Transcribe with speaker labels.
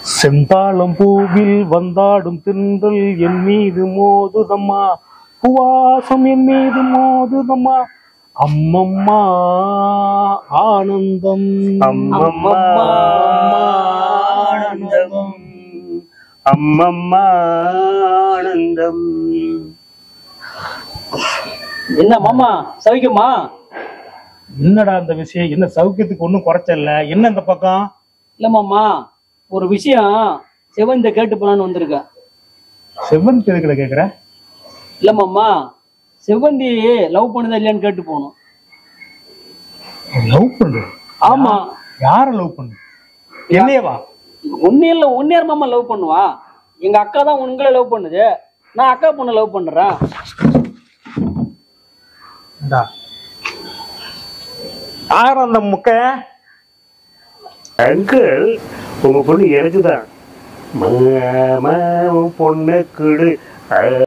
Speaker 1: செந்தாளம் பூவில் வந்தாடும் தென்றல் என் மீது மோதுதம்மா புவாசம் என் மீது மோதுதம்மா அம்மம்மா ஆனந்தம்
Speaker 2: அம்மம்மா ஆனந்தம் அம்மம்மா ஆனந்தம்
Speaker 3: என்ன மாமா சவிக்குமா
Speaker 1: என்னடா அந்த விஷயம் என்ன சௌக்கியத்துக்கு ஒன்றும் குறைச்சல்ல என்ன இந்த பக்கம்
Speaker 3: இல்ல மாமா ஒரு விஷயம் செவந்த கேட்டு போலான்னு வந்திருக்கேன்
Speaker 1: செவன் எதுக்குல கேக்குற
Speaker 3: இல்ல மாமா செவ்வந்தி லவ் பண்ணுதா இல்லையான்னு கேட்டு போகணும்
Speaker 1: லவ் பண்ணு
Speaker 3: ஆமா
Speaker 1: யார லவ் பண்ணு என்னையவா
Speaker 3: ஒன்னே ஒன்னேர் மாமா லவ் பண்ணுவா எங்க அக்கா தான் உங்களை லவ் பண்ணுது நான் அக்கா பொண்ணை லவ் பண்றேன்
Speaker 1: இந்தா. யார் அந்த முக்க
Speaker 2: அங்கிள் உங்க பொண்ணு எனக்குதான் மாமா உன் பொண்ணை கொடு